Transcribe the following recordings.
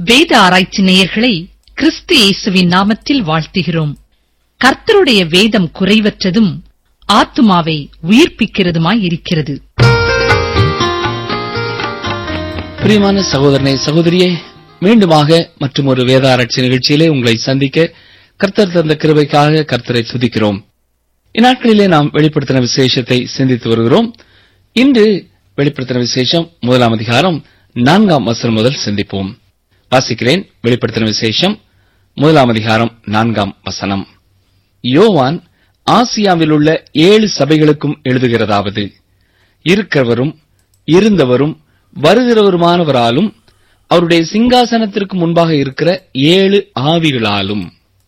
வேத ஆராய்ச்சி நேயர்களை கிறிஸ்து இயேசுவின் நாமத்தில் வாழ்த்துகிறோம் கர்த்தருடைய வேதம் குறைவற்றதும் ஆத்துமாவை உயிர்ப்பிக்கிறதுமாய் இருக்கிறது பிரியமான சகோதரனே சகோதரியே மீண்டுமாக மற்றும் ஒரு வேத ஆராய்ச்சி நிகழ்ச்சியிலே உங்களை சந்திக்க கர்த்தர் தந்த கிருபைக்காக கர்த்தரை துதிக்கிறோம் இந்நாட்களிலே நாம் வெளிப்படுத்தின விசேஷத்தை சிந்தித்து வருகிறோம் இன்று வெளிப்படுத்தின விசேஷம் முதலாம் அதிகாரம் நான்காம் வசனம் முதல் சிந்திப்போம் வாசிக்கிறேன் வெளிப்படுத்தின விசேஷம் முதலாம் அதிகாரம் நான்காம் வசனம் யோவான் ஆசியாவில் உள்ள ஏழு சபைகளுக்கும் எழுதுகிறதாவது இருக்கிறவரும் இருந்தவரும் வருகிறவருமானவராலும் அவருடைய சிங்காசனத்திற்கு முன்பாக இருக்கிற ஏழு ஆவிகளாலும்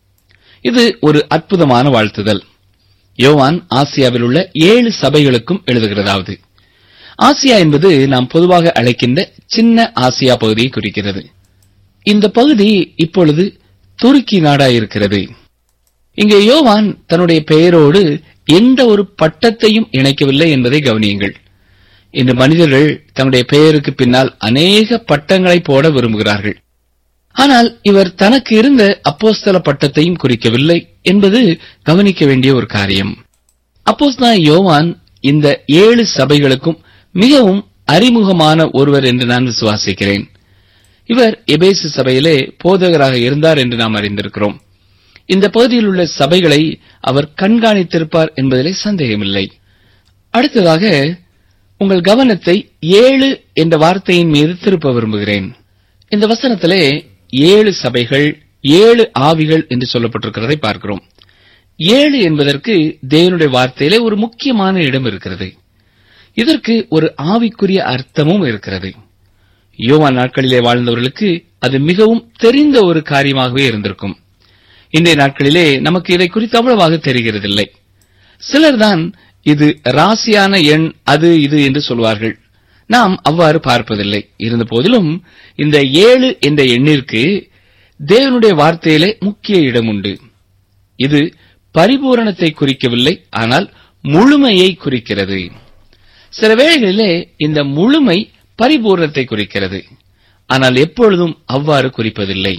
இது ஒரு அற்புதமான வாழ்த்துதல் யோவான் ஆசியாவில் உள்ள ஏழு சபைகளுக்கும் எழுதுகிறதாவது ஆசியா என்பது நாம் பொதுவாக அழைக்கின்ற சின்ன ஆசியா பகுதியை குறிக்கிறது இந்த பகுதி இப்பொழுது துருக்கி நாடாயிருக்கிறது இங்கே யோவான் தன்னுடைய பெயரோடு எந்த ஒரு பட்டத்தையும் இணைக்கவில்லை என்பதை கவனியுங்கள் இன்று மனிதர்கள் தன்னுடைய பெயருக்கு பின்னால் அநேக பட்டங்களை போட விரும்புகிறார்கள் ஆனால் இவர் தனக்கு இருந்த அப்போஸ்தல பட்டத்தையும் குறிக்கவில்லை என்பது கவனிக்க வேண்டிய ஒரு காரியம் அப்போஸ்தலன் யோவான் இந்த ஏழு சபைகளுக்கும் மிகவும் அறிமுகமான ஒருவர் என்று நான் விசுவாசிக்கிறேன் இவர் எபேசு சபையிலே போதகராக இருந்தார் என்று நாம் அறிந்திருக்கிறோம் இந்த பகுதியில் உள்ள சபைகளை அவர் கண்காணித்திருப்பார் என்பதிலே சந்தேகமில்லை அடுத்ததாக உங்கள் கவனத்தை ஏழு என்ற வார்த்தையின் மீது திருப்ப விரும்புகிறேன் இந்த வசனத்திலே ஏழு சபைகள் ஏழு ஆவிகள் என்று சொல்லப்பட்டிருக்கிறதை பார்க்கிறோம் ஏழு என்பதற்கு தேவனுடைய வார்த்தையிலே ஒரு முக்கியமான இடம் இருக்கிறது இதற்கு ஒரு ஆவிக்குரிய அர்த்தமும் இருக்கிறது யோவான் நாட்களிலே வாழ்ந்தவர்களுக்கு அது மிகவும் தெரிந்த ஒரு காரியமாகவே இருந்திருக்கும் இன்றைய நாட்களிலே நமக்கு இதை குறித்து அவ்வளவாக தெரிகிறதில்லை சிலர்தான் இது ராசியான எண் அது இது என்று சொல்வார்கள் நாம் அவ்வாறு பார்ப்பதில்லை இருந்த போதிலும் இந்த ஏழு என்ற எண்ணிற்கு தேவனுடைய வார்த்தையிலே முக்கிய இடம் உண்டு இது பரிபூரணத்தை குறிக்கவில்லை ஆனால் முழுமையை குறிக்கிறது சில வேளைகளிலே இந்த முழுமை பரிபூரணத்தை குறிக்கிறது ஆனால் எப்பொழுதும் அவ்வாறு குறிப்பதில்லை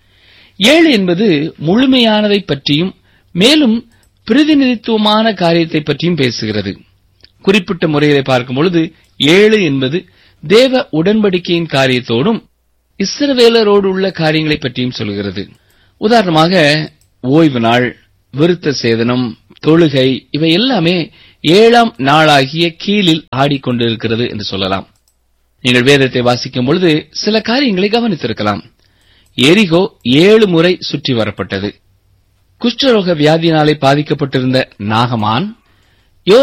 ஏழு என்பது முழுமையானதை பற்றியும் மேலும் பிரதிநிதித்துவமான காரியத்தை பற்றியும் பேசுகிறது குறிப்பிட்ட முறையிலே பார்க்கும் பொழுது ஏழு என்பது தேவ உடன்படிக்கையின் காரியத்தோடும் இஸ்ரவேலரோடு உள்ள காரியங்களை பற்றியும் சொல்கிறது உதாரணமாக ஓய்வு நாள் விருத்த சேதனம் தொழுகை இவை எல்லாமே ஏழாம் நாளாகிய கீழில் ஆடிக்கொண்டிருக்கிறது என்று சொல்லலாம் நீங்கள் வேதத்தை வாசிக்கும் பொழுது சில காரியங்களை கவனித்திருக்கலாம் எரிகோ ஏழு முறை சுற்றி வரப்பட்டது குஷ்டரோக வியாதியினாலே பாதிக்கப்பட்டிருந்த நாகமான்